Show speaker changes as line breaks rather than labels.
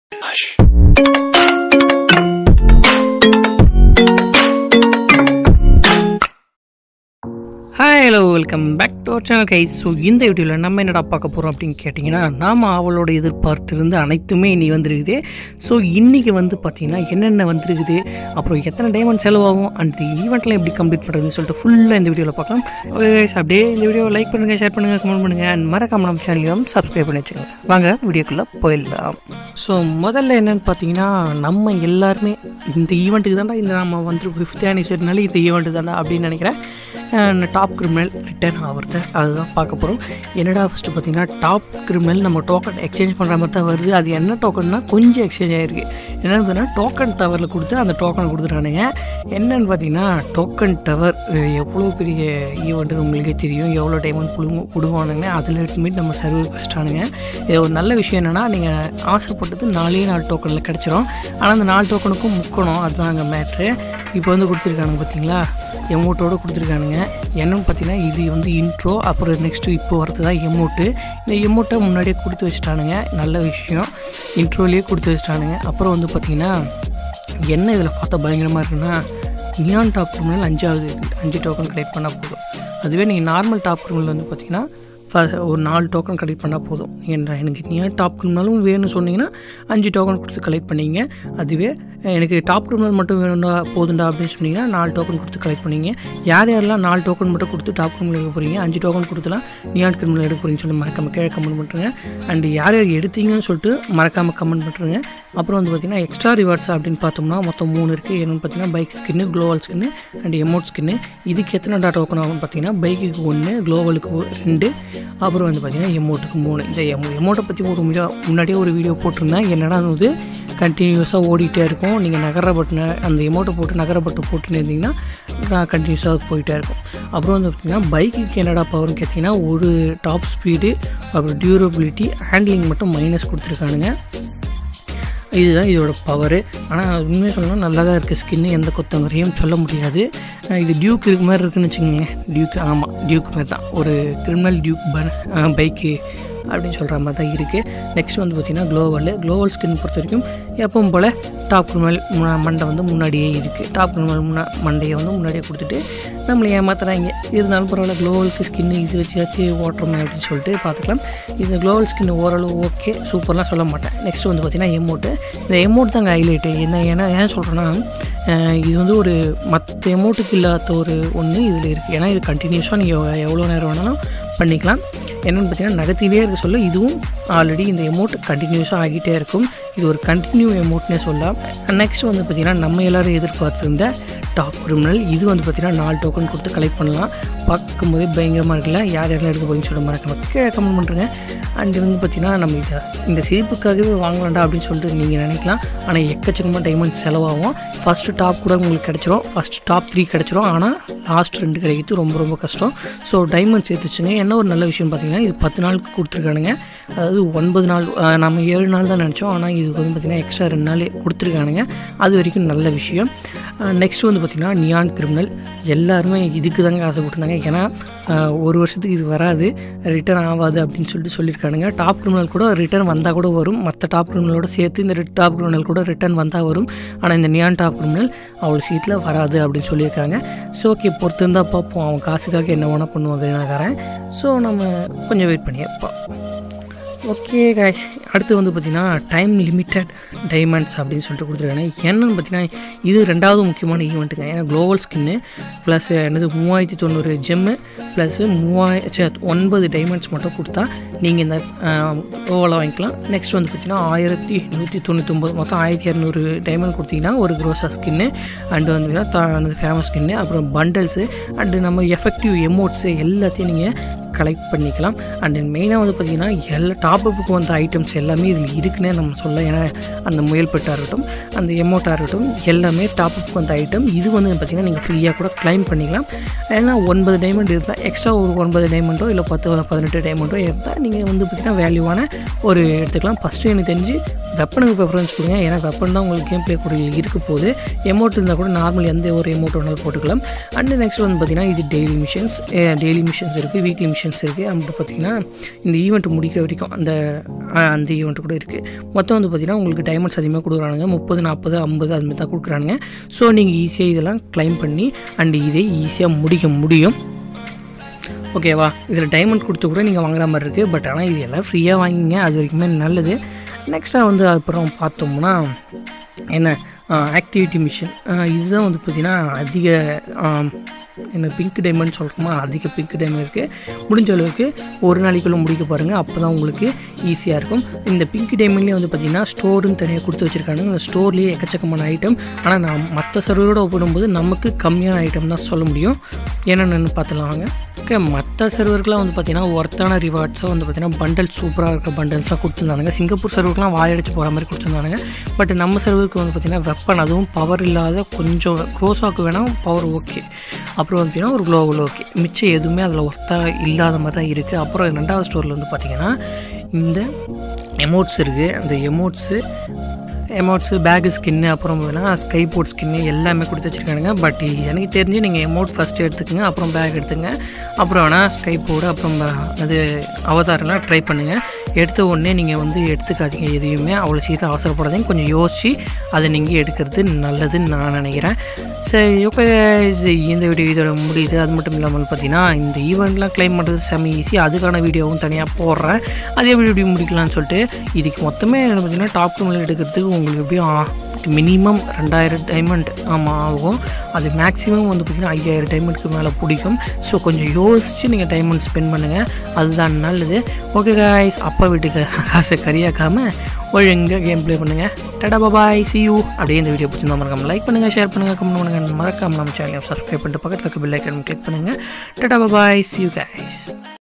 hi hello welcome back to our channel guys so இந்த வீடியோவில் நம்ம என்னடா பார்க்க போகிறோம் அப்படின்னு கேட்டிங்கன்னா நாம் அவளோட எதிர்பார்த்திருந்து அனைத்துமே இனி வந்திருக்குது ஸோ இன்றைக்கி வந்து பார்த்திங்கன்னா என்னென்ன வந்திருக்குது அப்புறம் எத்தனை டைமண்ட் செலவாகும் அந்த ஈவெண்ட்லாம் எப்படி கம்ப்ளீட் பண்ணுறதுன்னு சொல்லிட்டு ஃபுல்லாக இந்த வீடியோவில் பார்க்கலாம் Okay guys, அப்படியே இந்த வீடியோவை லைக் பண்ணுங்கள் ஷேர் பண்ணுங்கள் கமெண்ட் பண்ணுங்கள் அண்ட் மறக்காம நம்ம சேனலையும் சப்ஸ்கிரைப் பண்ணி வச்சுக்கோங்க வாங்க வீடியோக்குள்ளே போயிடலாம் ஸோ முதல்ல என்னென்னு பார்த்தீங்கன்னா நம்ம எல்லாருமே இந்த ஈவெண்ட்டுக்கு தாண்டா இந்த நம்ம வந்து ஃபிஃப்த் ஆனிவர்சரினால இந்த ஈவெண்ட்டு தாண்டா அப்படின்னு நினைக்கிறேன் டாப் கிரிமினல் ரிட்டர்ன் ஆகிறது அதுதான் பார்க்க போகிறோம் என்னடா ஃபஸ்ட்டு பார்த்தீங்கன்னா டாப் கிரிமினல் நம்ம டோக்கன் எக்ஸ்சேஞ்ச் பண்ணுற மாதிரி தான் வருது அது என்ன டோக்கன்னா கொஞ்சம் எக்ஸ்சேஞ்ச் ஆகிருக்கு என்னென்னு பார்த்தீங்கன்னா டோக்கன் டவரில் கொடுத்து அந்த டோக்கனை கொடுத்துட்டானுங்க என்னென்னு பார்த்தீங்கன்னா டோக்கன் டவர் எவ்வளோ பெரிய ஈவெண்ட்டு உங்களுக்கே தெரியும் எவ்வளோ டைமண்ட் புடுங்க விடுவானுங்க அதில் மீட் நம்ம சர்வர் வச்சிட்டானுங்க இது ஒரு நல்ல விஷயம் என்னென்னா நீங்கள் ஆசைப்பட்டது நாலே நாலு டோக்கனில் கிடச்சிரும் ஆனால் அந்த நாலு டோக்கனுக்கும் முக்கணும் அதுதான் அங்கே மேட்ரு இப்போ வந்து கொடுத்துருக்கானுங்க பார்த்தீங்களா எமௌண்ட்டோடு கொடுத்துருக்கானுங்க என்னன்னு பார்த்தீங்கன்னா இது வந்து இன்ட்ரோ அப்புறம் நெக்ஸ்ட்டு இப்போ வரது தான் எமௌண்ட்டு இந்த எமௌண்ட்டை முன்னாடியே கொடுத்து வச்சுட்டானுங்க நல்ல விஷயம் இன்ட்ரோலேயே கொடுத்து வச்சுட்டானுங்க அப்புறம் வந்து பார்த்திங்கன்னா என்ன இதில் பார்த்தா பயங்கரமாக இருக்குன்னா நியான் டாப் கிரிமினல் அஞ்சாவது அஞ்சு டோக்கன் கலெக்ட் பண்ணால் போதும் அதுவே நீங்கள் நார்மல் டாப் கிரிமினல் வந்து பார்த்தீங்கன்னா ஃப- ஒரு நாலு டோக்கன் கலெக்ட் பண்ணால் போதும் நீங்கள் எனக்கு நீங்கள் டாப் கிரிமினலும் வேணும்னு சொன்னீங்கன்னா அஞ்சு டோக்கன் கொடுத்து கலெக்ட் பண்ணீங்க அதுவே எனக்கு டாப் கிரிமினல் மட்டும் வேணும்டா போதுண்டா அப்படின்னு சொன்னீங்கன்னா நாலு டோக்கன் கொடுத்து கலெக்ட் பண்ணீங்க யார் யாரெல்லாம் நாலு டோக்கன் மட்டும் கொடுத்து டாப் கிரிமினல் எடுக்க போகிறீங்க அஞ்சு டோக்கன் கொடுத்துலாம் நியான் கிரிமினல் எடுக்க போகிறீங்கன்னு சொல்லி மறக்காம கீழே கமெண்ட் பண்ணுறேங்க அண்ட் யார் யார் எடுத்தீங்கன்னு சொல்லிட்டு மறக்காமல் கமெண்ட் பண்ணுறேங்க அப்புறம் வந்து பார்த்திங்கன்னா எக்ஸ்ட்ரா ரிவார்ட்ஸ் அப்படின்னு பார்த்தோம்னா மொத்தம் மூணு இருக்குது என்னென்னு பார்த்தீங்கன்னா பைக் ஸ்கின்னு குளோவல் ஸ்கின்னு அண்ட் எமௌண்ட் ஸ்கின்னு இதுக்கு எத்தனை டாட்டா ஓப்பன் ஆகும் பார்த்தீங்கன்னா பைக்குக்கு ஒன்று குளோவலுக்கு ஒ- ரெண்டு அப்புறம் வந்து பார்த்தீங்கன்னா எமௌண்ட்டுக்கு மூணு இந்த எமௌ எமௌண்ட்டை பற்றி ஒரு வீடியோ முன்னாடியே ஒரு வீடியோ போட்டிருந்தேன் என்னடா அது வந்து கண்டினியூஸாக ஓடிட்டே இருக்கும் நீங்கள் நகர பட்டனை அந்த எமௌண்ட்டை போட்டு நகர பட்டன் போட்டுன்னு இருந்தீங்கன்னா கண்டினியூஸாக போயிட்டே இருக்கும் அப்புறம் வந்து பார்த்திங்கன்னா பைக்குக்கு என்னடா பவர்னு கேட்டிங்கன்னா ஒரு டாப் ஸ்பீடு அப்புறம் டியூரபிலிட்டி ஹேண்ட்லிங் மட்டும் மைனஸ் கொடுத்துருக்கானுங்க இதுதான் இதோட பவரு ஆனால் உண்மையாக சொல்லணும் நல்லா தான் இருக்குது ஸ்கின்னு எந்த கொத்தவரையும் சொல்ல முடியாது அஹ் இது டியூக் இருக்கு மாதிரி இருக்குன்னு வச்சுக்கோங்க டியூக் ஆமாம் டியூக் மாதிரி தான் ஒரு கிரிமினல் டியூக் பன் பைக்கு அப்படின்னு சொல்கிற மாதிரி தான் இருக்குது நெக்ஸ்ட் வந்து பார்த்திங்கன்னா குளோவல் குளோவல் ஸ்கின் பொறுத்த வரைக்கும் எப்பவும் போல் டாப் கிரிமினல் மண்டை வந்து முன்னாடியே இருக்குது டாப் கிரிமினல் முன்னா மண்டையை வந்து முன்னாடியே கொடுத்துட்டு நம்மளை ஏமாத்துறாங்க இருந்தாலும் பரவாயில்ல குளோவலுக்கு ஸ்கின்னு இது வச்சு ஓட்டுறோமே அப்படின்னு சொல்லிட்டு பார்த்துக்கலாம் இந்த குளோவல் ஸ்கின் ஓரளவு ஓகே சூப்பர்லாம் சொல்ல மாட்டேன் நெக்ஸ்ட் வந்து பார்த்திங்கன்னா எமௌண்ட்டு இந்த எமௌண்ட் தாங்க ஹைலைட்டு என்ன ஏன்னா ஏன் சொல்கிறேன்னா இது வந்து ஒரு மற்ற எமௌண்ட்டுக்கு இல்லாத ஒரு ஒன்று இதில் இருக்குது ஏன்னா இது கண்டினியூஸாக நீங்கள் எவ்வளோ நேரம் வேணாலும் பண்ணிக்கலாம் என்னென்னு பார்த்தீங்கன்னா நகர்த்திலே இருக்க சொல்ல இதுவும் ஆல்ரெடி இந்த எமௌண்ட் கண்டினியூஸாக ஆகிட்டே இருக்கும் இது ஒரு கண்டினியூ எமௌண்ட்னே சொல்லலாம் நெக்ஸ்ட் வந்து பார்த்திங்கன்னா நம்ம எல்லோரும் எதிர்பார்த்துருந்த டாப் கிரிமினல் இது வந்து பார்த்திங்கன்னா நாலு டோக்கன் கொடுத்து கலெக்ட் பண்ணலாம் பார்க்கும்போதே பயங்கரமாக இருக்குல்ல யார் யாரெல்லாம் எடுக்க போகிறீங்கன்னு சொல்ல மறக்காம கீழே கமெண்ட் பண்ணுறேங்க அண்ட் வந்து பார்த்திங்கன்னா நம்ம இதை இந்த சிரிப்புக்காகவே வாங்கலாம்டா அப்படின்னு சொல்லிட்டு நீங்கள் நினைக்கலாம் ஆனால் எக்கச்சக்கமாக டைமண்ட் செலவாகும் ஃபஸ்ட்டு டாப் கூட உங்களுக்கு கிடச்சிரும் ஃபஸ்ட் டாப் த்ரீ கிடச்சிரும் ஆனால் லாஸ்ட் ரெண்டு கிடைக்கிறது ரொம்ப ரொம்ப கஷ்டம் ஸோ டைமண்ட் சேர்த்து வச்சுங்க என்ன ஒரு நல்ல விஷயம் பார்த்தீங்கன்னா இது பத்து நாளுக்கு கொடுத்துருக்கானுங்க அதாவது ஒன்பது நாள் அஹ், நம்ம ஏழு நாள் தான் நினச்சோம் ஆனால் இது வந்து பார்த்திங்கன்னா எக்ஸ்ட்ரா ரெண்டு நாள் கொடுத்துருக்கானுங்க அது வரைக்கும் நல்ல விஷயம் நெக்ஸ்ட் வந்து பார்த்திங்கன்னா நியான் கிரிமினல் எல்லாருமே இதுக்கு தாங்க ஆசைப்பட்டிருந்தாங்க ஏன்னா அஹ், ஒரு வருஷத்துக்கு இது வராது ரிட்டர்ன் ஆகாது அப்படின்னு சொல்லிட்டு சொல்லியிருக்கானுங்க டாப் கிரிமினல் கூட ரிட்டர்ன் வந்தால் கூட வரும் மற்ற டாப் கிரிமினலோட சேர்த்து இந்த டாப் கிரிமினல் கூட ரிட்டர்ன் வந்தால் வரும் ஆனால் இந்த நியான் டாப் கிரிமினல் அவ்வளோ சீட்டில் வராது அப்படின்னு சொல்லியிருக்காங்க ஸோ ஓகே பொறுத்து இருந்தால் பார்ப்போம் அவன் காசுக்காக என்ன வேணால் பண்ணுவான் வீணாக்காரன் ஸோ நம்ம கொஞ்சம் வெயிட் பண்ணி பார்ப்போம் ஓகே guys அடுத்து வந்து பார்த்திங்கன்னா டைம் லிமிட்டட் டைமண்ட்ஸ் அப்படின்னு சொல்லிட்டு கொடுத்துருக்காங்க என்னன்னு பார்த்தீங்கன்னா இது ரெண்டாவது முக்கியமான ஈவெண்ட்டுங்க ஏன்னா குளோபல் ஸ்கின்னு ப்ளஸ் என்னது மூவாயிரத்தி தொண்ணூறு ஜெம்மு ப்ளஸ் மூவாயிரம் சே, ஒன்பது டைமண்ட்ஸ் மட்டும் கொடுத்தா நீங்கள் இந்த ஓவலை வாங்கிக்கலாம் நெக்ஸ்ட் வந்து பார்த்தீங்கன்னா ஆயிரத்தி நூற்றி தொண்ணூத்தொம்பது மொத்தம் ஆயிரத்தி இரநூறு டைமண்ட் கொடுத்தீங்கன்னா ஒரு க்ரோஸா ஸ்கின்னு அண்டு வந்து ஃபேமஸ் ஸ்கின்னு அப்புறம் பண்டல்ஸு அண்டு நம்ம எஃபெக்டிவ் எமோட்ஸு எல்லாத்தையும் நீங்கள் கலெக்ட் பண்ணிக்கலாம் அண்ட் மெயினாக வந்து பார்த்திங்கன்னா எல்லா டாப்அப்புக்கு வந்த ஐட்டம்ஸ் எல்லாமே இதில் இருக்குன்னே நம்ம சொல்ல ஏன்னா அந்த முயல் பெட்டாக இருக்கட்டும் அந்த எமௌண்ட்டாக இருக்கட்டும் எல்லாமே டாப்அப்புக்கு வந்த ஐட்டம் இது வந்து பார்த்திங்கன்னா நீங்கள் ஃப்ரீயாக கூட கிளைம் பண்ணிக்கலாம் ஏன்னா ஒன்பது டைமண்ட் இருந்தால் எக்ஸ்ட்ரா ஒரு ஒன்பது டைமண்டோ இல்லை பத்து பதினெட்டு டைமண்டோ இருந்தால் நீங்கள் வந்து பார்த்திங்கன்னா வேல்யூவான ஒரு எடுத்துக்கலாம் ஃபஸ்ட்டு எனக்கு தெரிஞ்சு வெப்பனுக்கு ப்ரிஃபரன்ஸ் கொடுங்க ஏன்னா வெப்பன் தான் உங்களுக்கு கேம் ப்ளே கூட இருக்க போகுது எமௌண்ட் இருந்தால் கூட நார்மல் எந்த ஒரு எமௌண்ட் வேணாலும் போட்டுக்கலாம் அண்ட் நெக்ஸ்ட் வந்து பார்த்திங்கன்னா இது டெய்லி மிஷன்ஸ் டெய்லி மிஷன்ஸ் இருக்குது வீக்லி மிஷன்ஸ் மிஷன்ஸ் இருக்குது அப்படி பார்த்தீங்கன்னா இந்த ஈவெண்ட் முடிக்கிற வரைக்கும் அந்த ஆ, அந்த ஈவெண்ட் கூட இருக்குது மொத்தம் வந்து பார்த்தீங்கன்னா உங்களுக்கு டைமண்ட்ஸ் அதிகமாக கொடுக்குறானுங்க முப்பது நாற்பது ஐம்பது அது மாதிரி தான் கொடுக்குறானுங்க ஸோ நீங்கள் ஈஸியாக இதெல்லாம் க்ளைம் பண்ணி அண்ட் இதை ஈஸியாக முடிக்க முடியும் ஓகேவா இதில் டைமண்ட் கொடுத்து கூட நீங்கள் வாங்குற மாதிரி இருக்குது பட் ஆனால் இது எல்லாம் ஃப்ரீயாக வாங்கிங்க அது வரைக்குமே நல்லது நெக்ஸ்ட்டாக வந்து அப்புறம் பார்த்தோம்னா என்ன ஆக்டிவிட்டி மிஷின் இதுதான் வந்து பார்த்திங்கன்னா அதிக ஆம், என்ன பிங்க் டைமண்ட் சொல்கிறோமா அதிக பிங்க் டைமண்ட் இருக்குது முடிஞ்ச அளவுக்கு ஒரு நாளைக்குள்ளே முடிக்க பாருங்கள் அப்போ தான் உங்களுக்கு ஈஸியாக இருக்கும் இந்த பிங்க் டைமண்ட்லேயே வந்து பார்த்திங்கன்னா ஸ்டோருன்னு தனியாக கொடுத்து வச்சுருக்காங்க இந்த ஸ்டோர்லேயே எக்கச்சக்கமான ஐட்டம் ஆனால் நான் மற்ற சர்வரோட ஒப்பிடும்போது நமக்கு கம்மியான ஐட்டம் தான் சொல்ல முடியும் என்னென்னு பார்த்துலாம் வாங்க ஓகே மற்ற சர்வருக்குலாம் வந்து பார்த்தீங்கன்னா ஒர்த்தான ரிவார்ட்ஸாக வந்து பார்த்தீங்கன்னா பண்டல் சூப்பராக இருக்க பண்டல்ஸ்லாம் கொடுத்துருந்தாங்க சிங்கப்பூர் சர்வருக்குலாம் வாயடிச்சு போகிற மாதிரி கொடுத்துருந்தாங்க பட் நம்ம சர்வருக்கு வந்து பார்த்தீங்கன்னா வெப்பன் அதுவும் பவர் இல்லாத கொஞ்சம் க்ரோஸாக்கு வேணால் பவர் ஓகே அப்புறம் வந்து பார்த்தீங்கன்னா ஒரு க்ளோவல் ஓகே மிச்சம் எதுவுமே அதில் ஒர்த்தாக இல்லாத மாதிரி தான் இருக்குது அப்புறம் ரெண்டாவது ஸ்டோரில் வந்து பார்த்தீங்கன்னா இந்த எமோட்ஸ் இருக்குது அந்த எமோட்ஸு எமௌண்ட்ஸு பேகு ஸ்கின்னு அப்புறம் வேணால் ஸ்கை போர்ட் ஸ்கின்னு எல்லாமே கொடுத்து வச்சுருக்கானுங்க பட் எனக்கு தெரிஞ்சு நீங்கள் எமௌண்ட் ஃபஸ்ட்டு எடுத்துக்கங்க அப்புறம் பேக் எடுத்துங்க அப்புறம் வேணால் ஸ்கை போர்டு அப்புறம் அது அவதாரெல்லாம் ட்ரை பண்ணுங்கள் எடுத்த உடனே நீங்கள் வந்து எடுத்துக்காதீங்க எதையுமே அவ்வளோ சீக்கிரம் அவசரப்படாதீங்க கொஞ்சம் யோசித்து அதை நீங்கள் எடுக்கிறது நல்லதுன்னு நான் நினைக்கிறேன் சரி ஓகே இந்த வீடியோ இதோட முடியுது அது மட்டும் இல்லாமல் பார்த்தீங்கன்னா இந்த ஈவெண்ட்லாம் க்ளைம் பண்ணுறது செம்ம ஈஸி அதுக்கான வீடியோவும் தனியாக போடுறேன் அதே எப்படி எப்படி முடிக்கலாம்னு சொல்லிட்டு இதுக்கு மொத்தமே என்ன பார்த்தீங்கன்னா டாப் டூமில் எடுக்கிறதுக்கு உங்களுக்கு எப்படியும் மினிமம் ரெண்டாயிரம் டைமண்ட் ஆமாம் ஆகும் அது மேக்ஸிமம் வந்து பார்த்திங்கன்னா ஐயாயிரம் டைமண்ட்க்கு மேலே பிடிக்கும் ஸோ கொஞ்சம் யோசித்து நீங்கள் டைமண்ட் ஸ்பெண்ட் பண்ணுங்கள் அதுதான் நல்லது ஓகே காய்ஸ் அப்பா வீட்டுக்கு காசை கறியாக்காமல் ஒழுங்காக கேம் ப்ளே பண்ணுங்கள் டடா பாய் சி யூ அப்படியே இந்த வீடியோ பிடிச்சிருந்தா மறக்காம லைக் பண்ணுங்கள் ஷேர் பண்ணுங்கள் கமெண்ட் பண்ணுங்கள் மறக்காம நம்ம சேனலை சப்ஸ்கிரைப் பண்ணிட்டு பக்கத்தில் இருக்க பெல் ஐக்கன் கிளிக் பண்ணுங்கள் டடா பாய் சி யூ guys